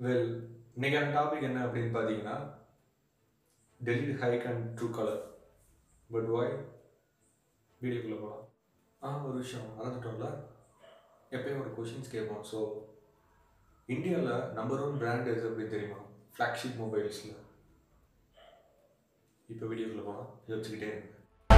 well இன்னைக்கான topic என்ன அப்படின்னு பார்த்தீங்கன்னா delete Hike and Truecaller but why வீடியோக்குள்ளே போகலாம் ஆ ஒரு விஷயம் மறந்துட்டோம்ல எப்பயும் ஒரு கொஷின்ஸ் கேட்போம் ஸோ இந்தியாவில் நம்பர் ஒன் பிராண்ட் எது அப்படின்னு தெரியுமா ஃப்ளாக்ஷிப் மொபைல்ஸில் இப்போ வீடியோக்குள்ளே போகலாம் யோசிச்சுக்கிட்டே இருங்க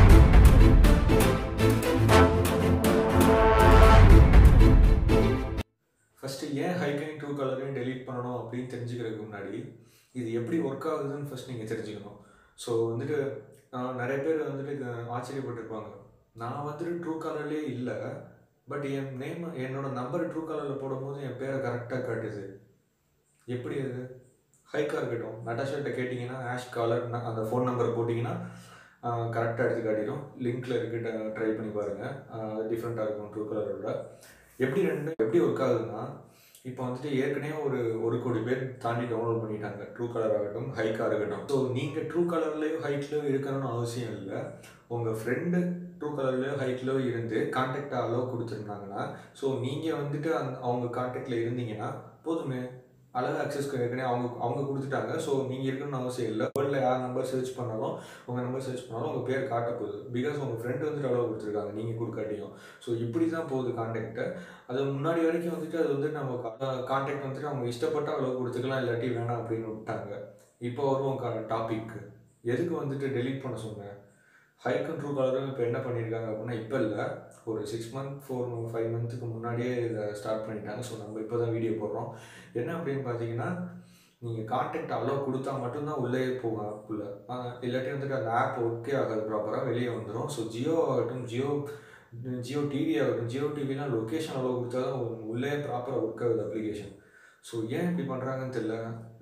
ஃபஸ்ட்டு ஏன் ஹைக்கைன் ட்ரூ கலரையும் டெலீட் பண்ணணும் அப்படின்னு தெரிஞ்சுக்கிறதுக்கு முன்னாடி இது எப்படி ஒர்க் ஆகுதுன்னு ஃபஸ்ட் நீங்கள் தெரிஞ்சுக்கணும் ஸோ வந்துட்டு ஆஹ், நிறைய பேர் வந்துட்டு இது ஆச்சரியப்பட்டிருப்பாங்க நான் வந்துட்டு ட்ரூ கலர்லேயே இல்லை பட் என் நேம் என்னோட நம்பர் ட்ரூ கலரில் போடும்போது என் பேரை கரெக்டாக காட்டுது எப்படி அது ஹைக்காக இருக்கட்டும் நட்டாஷாட்ட கேட்டிங்கன்னா ஆஷ் காலர் அந்த ஃபோன் நம்பரை போட்டிங்கன்னா கரெக்டாக எடுத்து காட்டிடும் லிங்க்கில் இருக்கு ட்ரை பண்ணி பாருங்கள் டிஃப்ரெண்ட்டாக இருக்கும் ட்ரூ கலரோட எப்படி ரெண்டு எப்படி ஒர்க் ஆகுதுன்னா இப்போ வந்துட்டு ஏற்கனவே ஒரு ஒரு கோடி பேர் தாண்டி டவுன்லோட் பண்ணிட்டாங்க ட்ரூ கலர் ஆகட்டும் ஹைக்காக இருக்கட்டும் ஸோ நீங்கள் ட்ரூ கலர்லேயோ ஹைட்லேயோ இருக்கணும்னு அவசியம் இல்லை உங்கள் ஃப்ரெண்டு ட்ரூ கலர்லேயோ ஹைட்லேயோ இருந்து கான்டாக்ட் அளவு கொடுத்துருந்தாங்கன்னா ஸோ நீங்கள் வந்துட்டு அந்த அவங்க கான்டாக்டில் இருந்தீங்கன்னா போதுமே அழகாக அக்சஸ் ஏற்கனவே அவங்க அவங்க கொடுத்துட்டாங்க ஸோ நீங்கள் இருக்கணும்னு அவசியம் இல்லை வேர்ல்டில் யார் நம்பர் சர்ச் பண்ணாலும் உங்கள் நம்பர் சர்ச் பண்ணாலும் உங்கள் பேர் காட்ட போகுது பிகாஸ் உங்கள் ஃப்ரெண்டு வந்துட்டு அளவு கொடுத்துருக்காங்க நீங்கள் கொடுக்காட்டியும் ஸோ இப்படி தான் போகுது கான்டாக்ட்டை அது முன்னாடி வரைக்கும் வந்துட்டு அது வந்து நம்ம கான்டாக்ட் வந்துட்டு அவங்க இஷ்டப்பட்ட அளவு கொடுத்துக்கலாம் இல்லாட்டி வேணாம் அப்படின்னு விட்டாங்க இப்போ வருவோம் டாபிக் எதுக்கு வந்துட்டு டெலீட் பண்ண சொன்னேன் ஹைக் அண்ட் ட்ரூ கலரும் இப்போ என்ன பண்ணியிருக்காங்க அப்படின்னா இப்போ இல்லை ஒரு சிக்ஸ் மந்த் ஃபோர் ஃபைவ் மந்த்துக்கு முன்னாடியே இதை ஸ்டார்ட் பண்ணிட்டாங்க ஸோ நம்ம இப்போ தான் வீடியோ போடுறோம் என்ன அப்படின்னு பார்த்தீங்கன்னா நீங்கள் கான்டாக்ட் அலோவ் கொடுத்தா மட்டும்தான் உள்ளே போகும் ஆப்புக்குள்ளே இல்லாட்டி வந்துட்டு அந்த ஆப் ஒர்க்கே ஆகாது ப்ராப்பராக வெளியே வந்துடும் ஸோ ஜியோ ஆகட்டும் ஜியோ ஜியோ டிவி ஆகட்டும் ஜியோ டிவிலாம் லொக்கேஷன் அலோவ் கொடுத்தா தான் உங்களுக்கு உள்ளே ப்ராப்பராக ஒர்க் ஆகுது அப்ளிகேஷன் ஸோ ஏன் இப்படி பண்ணுறாங்கன்னு தெரியல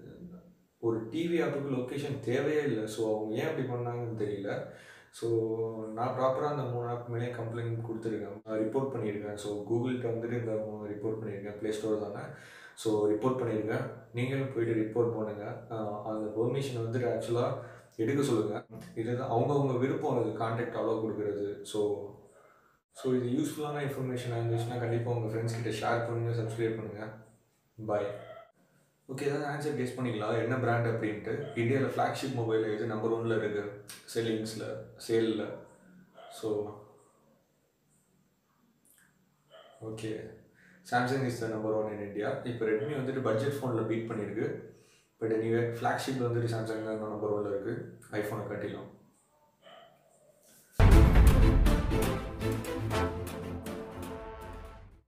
ஒரு டிவி ஆப்புக்கு லொக்கேஷன் தேவையே இல்லை ஸோ அவங்க ஏன் இப்படி பண்ணாங்கன்னு தெரியல ஸோ நான் ப்ராப்பராக அந்த மூணு ஆப் மேலே கம்ப்ளைண்ட் கொடுத்துருக்கேன் ரிப்போர்ட் பண்ணியிருக்கேன் ஸோ கூகுள்கிட்ட வந்துட்டு இந்த ரிப்போர்ட் பண்ணியிருக்கேன் ப்ளே ஸ்டோர் தானே ஸோ ரிப்போர்ட் பண்ணியிருக்கேன் நீங்களும் போயிட்டு ரிப்போர்ட் பண்ணுங்கள் அந்த பெர்மிஷன் வந்துட்டு ஆக்சுவலாக எடுக்க சொல்லுங்கள் இதுதான் அவங்கவுங்க விருப்பம் அது கான்டாக்ட் அலோவ் கொடுக்குறது ஸோ ஸோ இது யூஸ்ஃபுல்லான இன்ஃபர்மேஷனாக இருந்துச்சுன்னா கண்டிப்பாக உங்கள் ஃப்ரெண்ட்ஸ் கிட்ட ஷேர் பண்ணுங்கள் சப்ஸ்கிரைப் பண்ணுங்கள் பாய் ஓகே ஏதாவது ஆன்சர் கெஸ் பண்ணிக்கலாம் என்ன பிராண்ட் அப்படின்ட்டு இந்தியாவில் ஃப்ளாக்ஷிப் மொபைல் எது நம்பர் ஒன்ல இருக்கு செல்லிங்ஸில் சேலில் so okay Samsung is the number one in India இப்போ ரெட்மி வந்துட்டு பட்ஜெட் ஃபோனில் பீட் பண்ணியிருக்கு பட் எனிவே ஃப்ளாக்ஷிப் வந்துட்டு சாம்சங் தான் நம்பர் ஒன்ல இருக்குது ஐஃபோனை காட்டிலும்